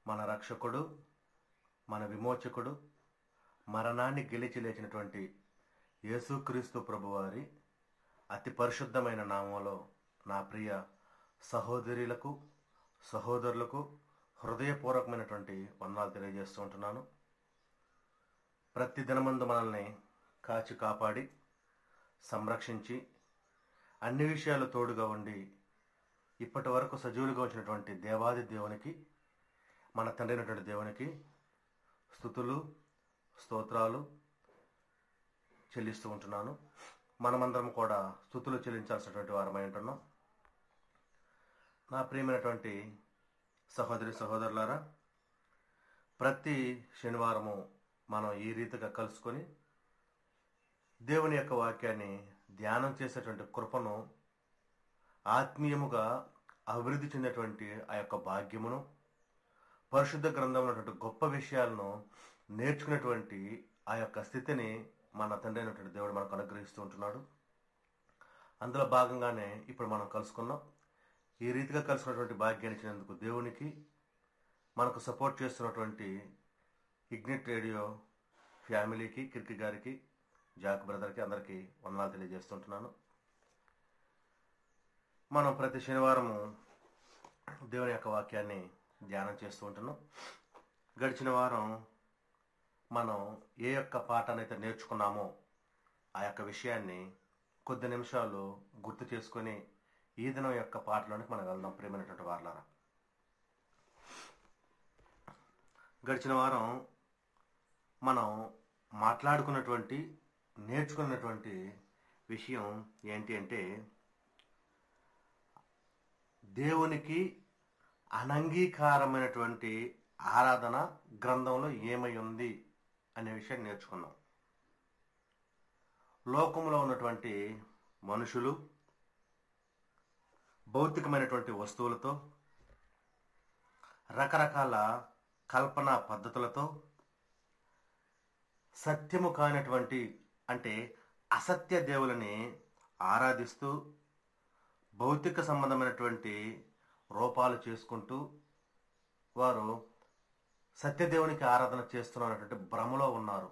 మన రక్షకుడు మన విమోచకుడు మరణాన్ని గెలిచి లేచినటువంటి యేసుక్రీస్తు ప్రభువారి అతి పరిశుద్ధమైన నామంలో నా ప్రియ సహోదరులకు సహోదరులకు హృదయపూర్వకమైనటువంటి వందనాలు తెలియజేస్తూ ఉంటున్నాను ప్రతి దినమందు మనల్ని కాచి కాపాడి సంరక్షించి అన్ని విషయాలు తోడుగా ఉండి ఇప్పటి వరకు సజీవులుగా వచ్చినటువంటి దేవాది దేవునికి మన తండ్రి అయినటువంటి దేవునికి స్థుతులు స్తోత్రాలు చెల్లిస్తూ ఉంటున్నాను మనమందరం కూడా స్థుతులు చెల్లించాల్సినటువంటి వారమై ఉంటున్నాం నా ప్రియమైనటువంటి సహోదరి సహోదరులారా ప్రతి శనివారము మనం ఈ రీతిగా కలుసుకొని దేవుని యొక్క వాక్యాన్ని ధ్యానం చేసేటువంటి కృపను ఆత్మీయముగా అభివృద్ధి చెందేటువంటి ఆ యొక్క భాగ్యమును పరిశుద్ధ గ్రంథంలో ఉన్నటువంటి గొప్ప విషయాలను నేర్చుకునేటువంటి ఆ యొక్క స్థితిని మన తండ్రి అయినటువంటి దేవుడు మనకు అనుగ్రహిస్తూ ఉంటున్నాడు అందులో భాగంగానే ఇప్పుడు మనం కలుసుకున్నాం ఈ రీతిగా కలుసుకున్నటువంటి భాగ్యాన్ని ఇచ్చినందుకు దేవునికి మనకు సపోర్ట్ చేస్తున్నటువంటి ఇగ్నిట్ రేడియో ఫ్యామిలీకి కిర్కి గారికి జాక్ బ్రదర్కి అందరికీ వందనాలు తెలియజేస్తుంటున్నాను మనం ప్రతి శనివారము దేవుని యొక్క వాక్యాన్ని ధ్యానం చేస్తూ ఉంటున్నాం గడిచిన వారం మనం ఏ యొక్క పాఠనైతే నేర్చుకున్నామో ఆ యొక్క విషయాన్ని కొద్ది నిమిషాలు గుర్తు చేసుకొని ఈ దినం యొక్క పాటలోనికి మనం వెళ్దాం ప్రియమైనటువంటి వారులారా గడిచిన వారం మనం మాట్లాడుకున్నటువంటి నేర్చుకున్నటువంటి విషయం ఏంటి అంటే దేవునికి అనంగీకారమైనటువంటి ఆరాధన గ్రంథంలో ఏమై ఉంది అనే విషయాన్ని నేర్చుకున్నాం లోకంలో ఉన్నటువంటి మనుషులు భౌతికమైనటువంటి వస్తువులతో రకరకాల కల్పన పద్ధతులతో సత్యము కానటువంటి అంటే అసత్య దేవులని ఆరాధిస్తూ భౌతిక సంబంధమైనటువంటి రూపాలు చేసుకుంటూ వారు సత్యదేవునికి ఆరాధన చేస్తున్నటువంటి భ్రమలో ఉన్నారు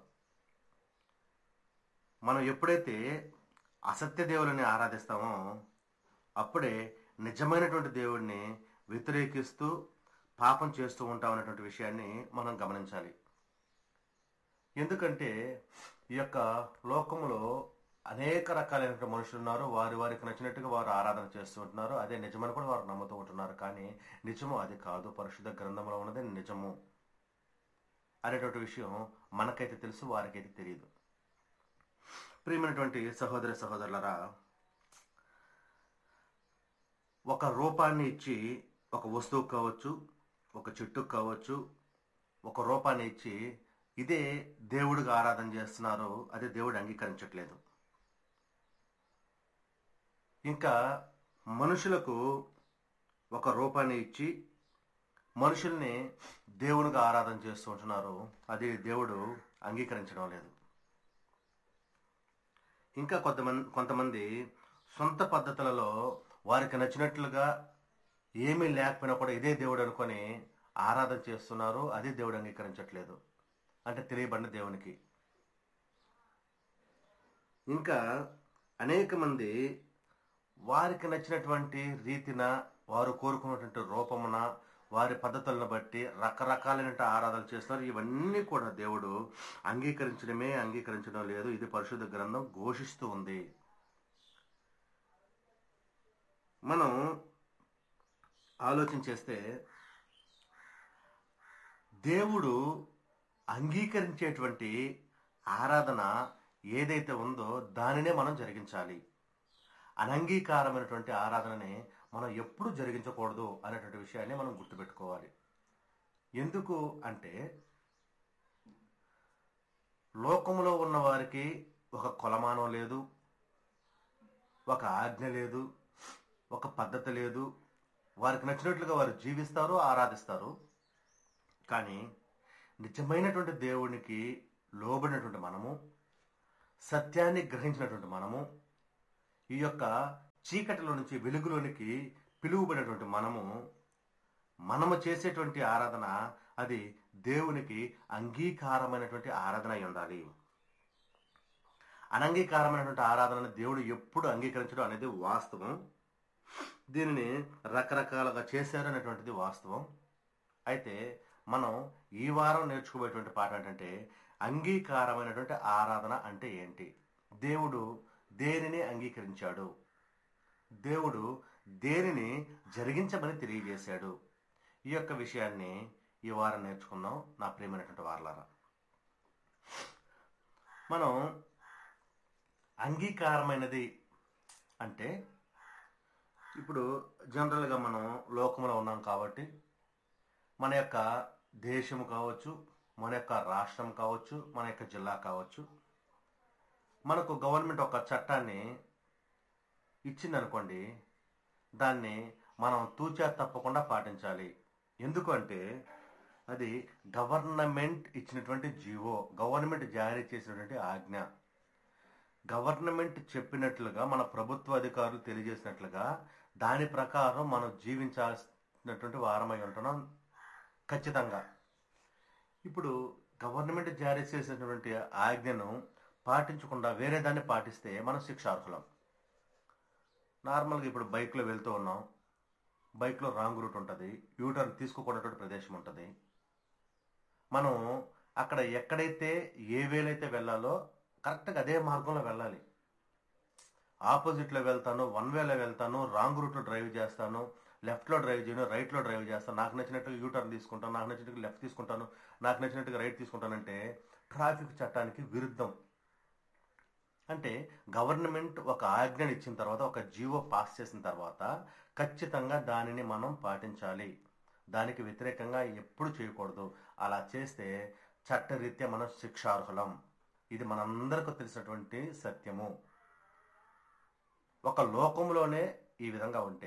మనం ఎప్పుడైతే అసత్య దేవులని ఆరాధిస్తామో అప్పుడే నిజమైనటువంటి దేవుడిని వ్యతిరేకిస్తూ పాపం చేస్తూ ఉంటాం అనేటువంటి విషయాన్ని మనం గమనించాలి ఎందుకంటే ఈ యొక్క లోకములో అనేక రకాలైనటువంటి మనుషులు ఉన్నారు వారి వారికి నచ్చినట్టుగా వారు ఆరాధన చేస్తూ ఉంటున్నారు అదే నిజమని కూడా వారు నమ్ముతూ ఉంటున్నారు కానీ నిజము అది కాదు పరిశుద్ధ గ్రంథంలో ఉన్నది నిజము అనేటువంటి విషయం మనకైతే తెలుసు వారికైతే తెలియదు ప్రియమైనటువంటి సహోదరి సహోదరులరా ఒక రూపాన్ని ఇచ్చి ఒక వస్తువు కావచ్చు ఒక చెట్టుకు కావచ్చు ఒక రూపాన్ని ఇచ్చి ఇదే దేవుడిగా ఆరాధన చేస్తున్నారు అదే దేవుడు అంగీకరించట్లేదు ఇంకా మనుషులకు ఒక రూపాన్ని ఇచ్చి మనుషుల్ని దేవునిగా ఆరాధన చేస్తూ ఉంటున్నారు అది దేవుడు అంగీకరించడం లేదు ఇంకా కొంతమంది కొంతమంది సొంత పద్ధతులలో వారికి నచ్చినట్లుగా ఏమీ లేకపోయినా కూడా ఇదే దేవుడు అనుకొని ఆరాధన చేస్తున్నారు అదే దేవుడు అంగీకరించట్లేదు అంటే తెలియబడిన దేవునికి ఇంకా అనేక మంది వారికి నచ్చినటువంటి రీతిన వారు కోరుకున్నటువంటి రూపమున వారి పద్ధతులను బట్టి రకరకాలైన ఆరాధనలు చేస్తున్నారు ఇవన్నీ కూడా దేవుడు అంగీకరించడమే అంగీకరించడం లేదు ఇది పరిశుద్ధ గ్రంథం ఘోషిస్తూ ఉంది మనం ఆలోచన చేస్తే దేవుడు అంగీకరించేటువంటి ఆరాధన ఏదైతే ఉందో దానినే మనం జరిగించాలి అనంగీకారమైనటువంటి ఆరాధనని మనం ఎప్పుడు జరిగించకూడదు అనేటువంటి విషయాన్ని మనం గుర్తుపెట్టుకోవాలి ఎందుకు అంటే లోకంలో ఉన్న వారికి ఒక కొలమానం లేదు ఒక ఆజ్ఞ లేదు ఒక పద్ధతి లేదు వారికి నచ్చినట్లుగా వారు జీవిస్తారు ఆరాధిస్తారు కానీ నిజమైనటువంటి దేవునికి లోబడినటువంటి మనము సత్యాన్ని గ్రహించినటువంటి మనము ఈ యొక్క చీకటిలో నుంచి వెలుగులోనికి పిలువబడినటువంటి మనము మనము చేసేటువంటి ఆరాధన అది దేవునికి అంగీకారమైనటువంటి ఆరాధన అయి ఉండాలి అనంగీకారమైనటువంటి ఆరాధనను దేవుడు ఎప్పుడు అంగీకరించడం అనేది వాస్తవం దీనిని రకరకాలుగా చేశారు అనేటువంటిది వాస్తవం అయితే మనం ఈ వారం నేర్చుకోబోయేటువంటి పాట ఏంటంటే అంగీకారమైనటువంటి ఆరాధన అంటే ఏంటి దేవుడు దేనిని అంగీకరించాడు దేవుడు దేనిని జరిగించమని తెలియజేశాడు ఈ యొక్క విషయాన్ని ఈ వారం నేర్చుకుందాం నా ప్రియమైనటువంటి వారలారా మనం అంగీకారమైనది అంటే ఇప్పుడు జనరల్గా మనం లోకంలో ఉన్నాం కాబట్టి మన యొక్క దేశం కావచ్చు మన యొక్క రాష్ట్రం కావచ్చు మన యొక్క జిల్లా కావచ్చు మనకు గవర్నమెంట్ ఒక చట్టాన్ని ఇచ్చిందనుకోండి దాన్ని మనం తూచా తప్పకుండా పాటించాలి ఎందుకంటే అది గవర్నమెంట్ ఇచ్చినటువంటి జీవో గవర్నమెంట్ జారీ చేసినటువంటి ఆజ్ఞ గవర్నమెంట్ చెప్పినట్లుగా మన ప్రభుత్వ అధికారులు తెలియజేసినట్లుగా దాని ప్రకారం మనం జీవించాల్సినటువంటి వారమై ఉంటున్నాం ఖచ్చితంగా ఇప్పుడు గవర్నమెంట్ జారీ చేసినటువంటి ఆజ్ఞను పాటించకుండా వేరే దాన్ని పాటిస్తే మనం శిక్షార్హులం నార్మల్గా ఇప్పుడు బైక్లో వెళ్తూ ఉన్నాం బైక్లో రాంగ్ రూట్ ఉంటుంది యూటర్న్ తీసుకోకున్నటువంటి ప్రదేశం ఉంటుంది మనం అక్కడ ఎక్కడైతే ఏ వేలైతే వెళ్ళాలో కరెక్ట్గా అదే మార్గంలో వెళ్ళాలి ఆపోజిట్లో వెళ్తాను వన్ వేలో వెళ్తాను రాంగ్ రూట్లో డ్రైవ్ చేస్తాను లెఫ్ట్లో డ్రైవ్ చేయను రైట్లో డ్రైవ్ చేస్తాను నాకు నచ్చినట్టుగా యూటర్న్ తీసుకుంటాను నాకు నచ్చినట్టుగా లెఫ్ట్ తీసుకుంటాను నాకు నచ్చినట్టుగా రైట్ తీసుకుంటానంటే ట్రాఫిక్ చట్టానికి విరుద్ధం అంటే గవర్నమెంట్ ఒక ఆజ్ఞను ఇచ్చిన తర్వాత ఒక జీవో పాస్ చేసిన తర్వాత ఖచ్చితంగా దానిని మనం పాటించాలి దానికి వ్యతిరేకంగా ఎప్పుడు చేయకూడదు అలా చేస్తే చట్టరీత్యా మనం శిక్షార్హులం ఇది మనందరికీ తెలిసినటువంటి సత్యము ఒక లోకంలోనే ఈ విధంగా ఉంటే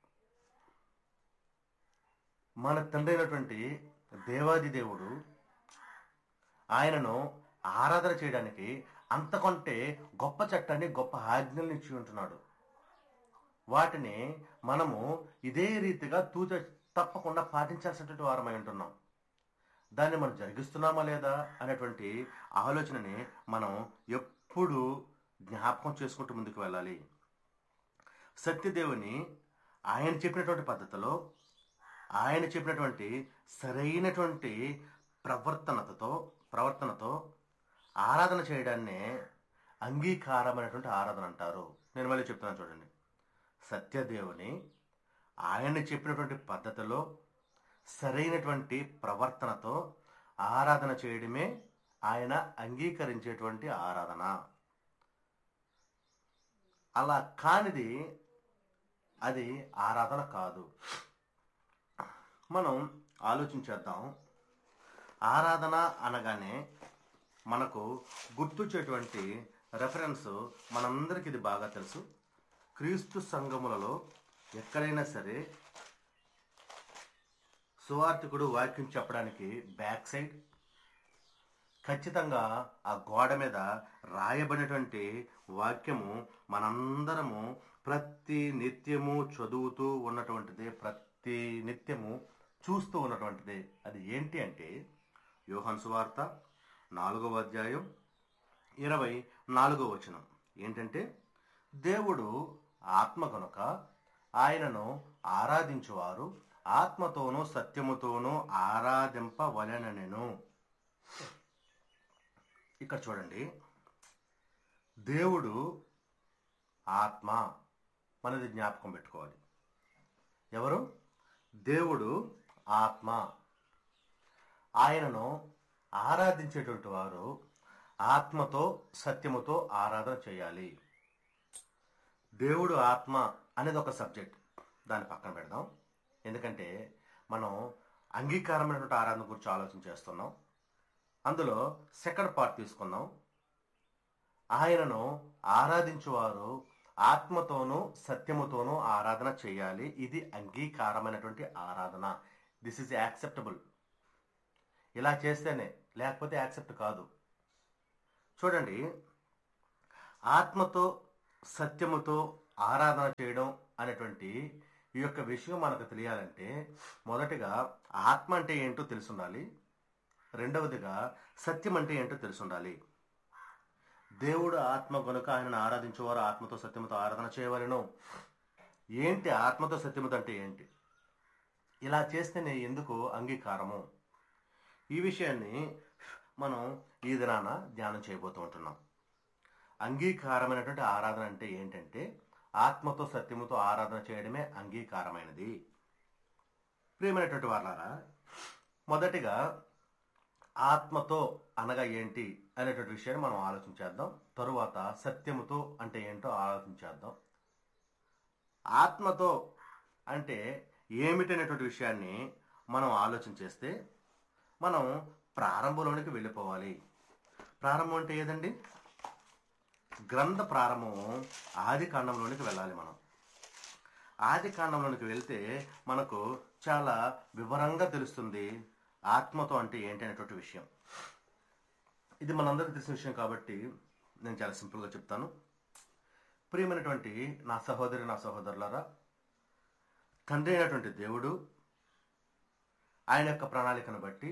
మన తండ్రి అయినటువంటి దేవాది దేవుడు ఆయనను ఆరాధన చేయడానికి అంతకంటే గొప్ప చట్టాన్ని గొప్ప ఆజ్ఞల్ని ఇచ్చి ఉంటున్నాడు వాటిని మనము ఇదే రీతిగా తూచ తప్పకుండా పాటించాల్సినటువంటి వారమై ఉంటున్నాం దాన్ని మనం జరిగిస్తున్నామా లేదా అనేటువంటి ఆలోచనని మనం ఎప్పుడు జ్ఞాపకం చేసుకుంటూ ముందుకు వెళ్ళాలి సత్యదేవుని ఆయన చెప్పినటువంటి పద్ధతిలో ఆయన చెప్పినటువంటి సరైనటువంటి ప్రవర్తనతో ప్రవర్తనతో ఆరాధన చేయడాన్నే అంగీకారమైనటువంటి ఆరాధన అంటారు నేను మళ్ళీ చెప్తున్నాను చూడండి సత్యదేవుని ఆయన చెప్పినటువంటి పద్ధతిలో సరైనటువంటి ప్రవర్తనతో ఆరాధన చేయడమే ఆయన అంగీకరించేటువంటి ఆరాధన అలా కానిది అది ఆరాధన కాదు మనం ఆలోచించేద్దాం ఆరాధన అనగానే మనకు గుర్తొచ్చేటువంటి రెఫరెన్స్ మనందరికీ ఇది బాగా తెలుసు క్రీస్తు సంఘములలో ఎక్కడైనా సరే సువార్థికుడు వాక్యం చెప్పడానికి బ్యాక్ సైడ్ ఖచ్చితంగా ఆ గోడ మీద రాయబడినటువంటి వాక్యము మనందరము ప్రతి నిత్యము చదువుతూ ఉన్నటువంటిది ప్రతి నిత్యము చూస్తూ ఉన్నటువంటిది అది ఏంటి అంటే యోహన్ సువార్త నాలుగవ అధ్యాయం ఇరవై నాలుగో వచనం ఏంటంటే దేవుడు ఆత్మ కనుక ఆయనను ఆరాధించువారు ఆత్మతోనూ సత్యముతోనూ ఆరాధింపవలెననెను ఇక్కడ చూడండి దేవుడు ఆత్మ మనది జ్ఞాపకం పెట్టుకోవాలి ఎవరు దేవుడు ఆత్మ ఆయనను ఆరాధించేటువంటి వారు ఆత్మతో సత్యముతో ఆరాధన చేయాలి దేవుడు ఆత్మ అనేది ఒక సబ్జెక్ట్ దాన్ని పక్కన పెడదాం ఎందుకంటే మనం అంగీకారమైనటువంటి ఆరాధన గురించి ఆలోచన చేస్తున్నాం అందులో సెకండ్ పార్ట్ తీసుకుందాం ఆయనను ఆరాధించువారు ఆత్మతోనూ సత్యముతోనూ ఆరాధన చేయాలి ఇది అంగీకారమైనటువంటి ఆరాధన దిస్ ఈజ్ యాక్సెప్టబుల్ ఇలా చేస్తేనే లేకపోతే యాక్సెప్ట్ కాదు చూడండి ఆత్మతో సత్యముతో ఆరాధన చేయడం అనేటువంటి ఈ యొక్క విషయం మనకు తెలియాలంటే మొదటిగా ఆత్మ అంటే ఏంటో తెలుసుండాలి రెండవదిగా సత్యం అంటే ఏంటో తెలుసుండాలి దేవుడు ఆత్మ కనుక ఆయనను ఆరాధించేవారు ఆత్మతో సత్యముతో ఆరాధన చేయవలను ఏంటి ఆత్మతో సత్యముతో అంటే ఏంటి ఇలా చేస్తేనే ఎందుకు అంగీకారము ఈ విషయాన్ని మనం ఈ దినాన ధ్యానం చేయబోతూ ఉంటున్నాం అంగీకారమైనటువంటి ఆరాధన అంటే ఏంటంటే ఆత్మతో సత్యముతో ఆరాధన చేయడమే అంగీకారమైనది ప్రియమైనటువంటి వాళ్ళారా మొదటిగా ఆత్మతో అనగా ఏంటి అనేటువంటి విషయాన్ని మనం ఆలోచించేద్దాం తరువాత సత్యముతో అంటే ఏంటో ఆలోచించేద్దాం ఆత్మతో అంటే ఏమిటనేటువంటి విషయాన్ని మనం ఆలోచన చేస్తే మనం ప్రారంభంలోనికి వెళ్ళిపోవాలి ప్రారంభం అంటే ఏదండి గ్రంథ ప్రారంభం ఆది కాండంలోనికి వెళ్ళాలి మనం ఆది కాండంలోనికి వెళ్తే మనకు చాలా వివరంగా తెలుస్తుంది ఆత్మతో అంటే ఏంటి అనేటువంటి విషయం ఇది మనందరికీ తెలిసిన విషయం కాబట్టి నేను చాలా సింపుల్గా చెప్తాను ప్రియమైనటువంటి నా సహోదరి నా సహోదరులారా తండ్రి అయినటువంటి దేవుడు ఆయన యొక్క ప్రణాళికను బట్టి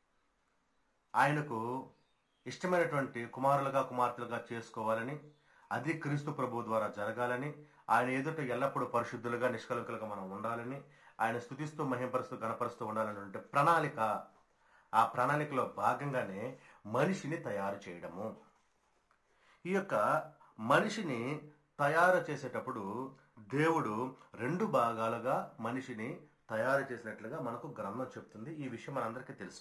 ఆయనకు ఇష్టమైనటువంటి కుమారులుగా కుమార్తెలుగా చేసుకోవాలని అది క్రీస్తు ప్రభు ద్వారా జరగాలని ఆయన ఎదుట ఎల్లప్పుడూ పరిశుద్ధులుగా నిష్కలంకులుగా మనం ఉండాలని ఆయన స్థుతిస్తూ మహింపరుస్తూ గణపరుస్తూ ఉండాలనే ప్రణాళిక ఆ ప్రణాళికలో భాగంగానే మనిషిని తయారు చేయడము ఈ యొక్క మనిషిని తయారు చేసేటప్పుడు దేవుడు రెండు భాగాలుగా మనిషిని తయారు చేసినట్లుగా మనకు గ్రంథం చెప్తుంది ఈ విషయం మనందరికీ తెలుసు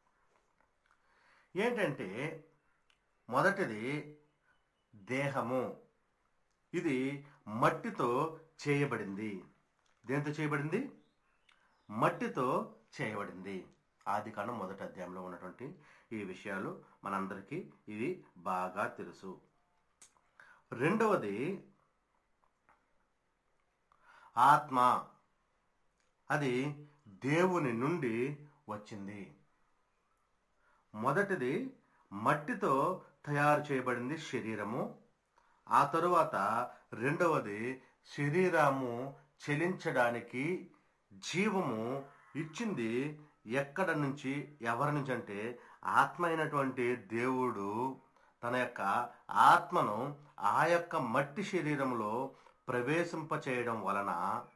ఏంటంటే మొదటిది దేహము ఇది మట్టితో చేయబడింది దేంతో చేయబడింది మట్టితో చేయబడింది ఆది కాండం మొదటి అధ్యాయంలో ఉన్నటువంటి ఈ విషయాలు మనందరికీ ఇవి బాగా తెలుసు రెండవది ఆత్మ అది దేవుని నుండి వచ్చింది మొదటిది మట్టితో తయారు చేయబడింది శరీరము ఆ తరువాత రెండవది శరీరము చెలించడానికి జీవము ఇచ్చింది ఎక్కడ నుంచి ఎవరి నుంచి అంటే ఆత్మ అయినటువంటి దేవుడు తన యొక్క ఆత్మను ఆ యొక్క మట్టి శరీరంలో ప్రవేశింపచేయడం వలన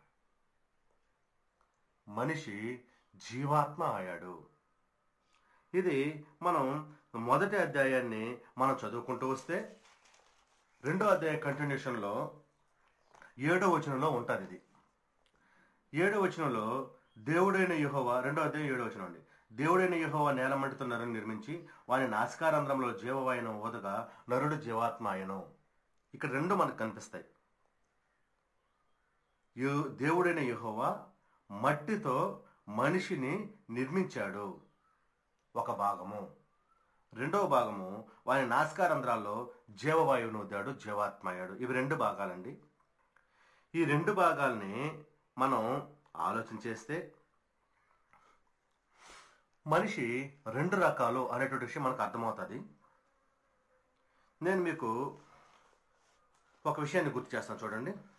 మనిషి జీవాత్మ అయ్యాడు ఇది మనం మొదటి అధ్యాయాన్ని మనం చదువుకుంటూ వస్తే రెండో అధ్యాయ కంటిన్యూషన్లో ఏడో వచనంలో ఉంటుంది ఇది ఏడో వచనంలో దేవుడైన యుహోవా రెండో అధ్యాయం ఏడో వచనం అండి దేవుడైన యుహోవా నేలమంటుతో నరుని నిర్మించి వాని నాసికారంధ్రంలో జీవవాయును ఓదగా నరుడు జీవాత్మ ఆయను ఇక్కడ రెండు మనకు కనిపిస్తాయి యు- దేవుడైన యెహోవా మట్టితో మనిషిని నిర్మించాడు ఒక భాగము రెండవ భాగము వాని నాసికారంధ్రాల్లో జీవవాయువును వద్దాడు జీవాత్మ అయ్యాడు ఇవి రెండు భాగాలండి ఈ రెండు భాగాల్ని మనం ఆలోచన చేస్తే మనిషి రెండు రకాలు అనేటువంటి విషయం మనకు అర్థమవుతుంది నేను మీకు ఒక విషయాన్ని గుర్తు చేస్తాను చూడండి